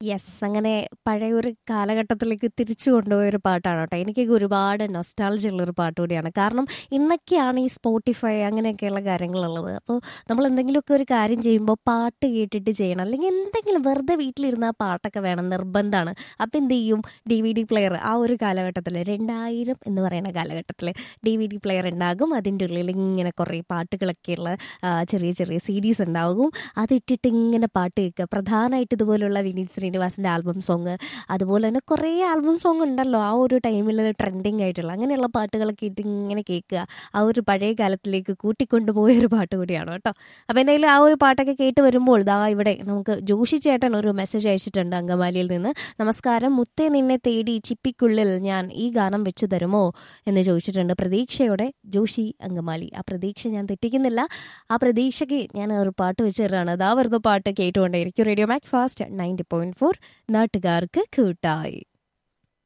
yes അങ്ങനെ പഴയ ഒരു കാലഘട്ടത്തിലേക്ക് തിരിച്ചു കൊണ്ടുപോയ ഒരു പാട്ടാണ് കേട്ടോ എനിക്കൊക്കെ ഒരുപാട് നൊസ്റ്റാളജി ഉള്ള ഒരു പാട്ട് കൂടിയാണ് കാരണം ഇന്നൊക്കെയാണ് ഈ സ്പോട്ടിഫൈ അങ്ങനെയൊക്കെയുള്ള കാര്യങ്ങളുള്ളത് അപ്പോൾ നമ്മൾ എന്തെങ്കിലുമൊക്കെ ഒരു കാര്യം ചെയ്യുമ്പോൾ പാട്ട് കേട്ടിട്ട് ചെയ്യണം അല്ലെങ്കിൽ എന്തെങ്കിലും വെറുതെ വീട്ടിലിരുന്ന ആ പാട്ടൊക്കെ വേണം നിർബന്ധമാണ് അപ്പോൾ എന്ത് ചെയ്യും ഡി വി ഡി പ്ലെയർ ആ ഒരു കാലഘട്ടത്തിൽ രണ്ടായിരം എന്ന് പറയുന്ന കാലഘട്ടത്തിൽ ഡി വി ഡി പ്ലെയർ ഉണ്ടാകും അതിൻ്റെ ഉള്ളിൽ ഇങ്ങനെ കുറേ പാട്ടുകളൊക്കെയുള്ള ആ, ചെറിയ ചെറിയ സി ഡീസ് ഉണ്ടാകും അതിട്ടിട്ട് ഇങ്ങനെ പാട്ട് കേൾക്കുക പ്രധാനമായിട്ട് ഇതുപോലുള്ള വിനീത് ശ്രീനിവാസിൻ്റെ ആൽബം സോങ് അതുപോലെ തന്നെ കുറേ ആൽബം സോങ് ഉണ്ടല്ലോ ആ ഒരു ടൈമിൽ ട്രെൻഡിങ് ആയിട്ടുള്ള അങ്ങനെയുള്ള പാട്ടുകളൊക്കെ ഇട്ട് ഇങ്ങനെ കേൾക്കുക ആ ഒരു പഴയ കാലത്തിലേക്ക് കൂട്ടിക്കൊണ്ടുപോയ ഒരു പാട്ട് കൂടിയാണ് കേട്ടോ അപ്പോൾ എന്തായാലും ആ ഒരു പാട്ടൊക്കെ കേട്ട് വരുമ്പോൾ ദാ ഇവിടെ നമുക്ക് ജോഷി ചേട്ടൻ ഒരു മെസ്സേജ് അയച്ചിട്ടുണ്ട് അങ്കമാലിയിൽ നിന്ന് നമസ്കാരം മുത്തേ നിന്നെ തേടി ചിപ്പിക്കുള്ളിൽ ഞാൻ ഈ ഗാനം വെച്ച് തരുമോ എന്ന് ചോദിച്ചിട്ടുണ്ട് പ്രതീക്ഷയോടെ ജോഷി അങ്കമാലി ആ പ്രതീക്ഷ ഞാൻ തെറ്റിക്കുന്നില്ല ആ പ്രതീക്ഷയ്ക്ക് ഞാൻ ഒരു പാട്ട് വെച്ച് തരാണ് അതാ വെറുതെ പാട്ട് കേട്ടുകൊണ്ടേയിരിക്കും radio Mac Fast ninety point four നാട്ടുകാർക്ക് കൂട്ടായി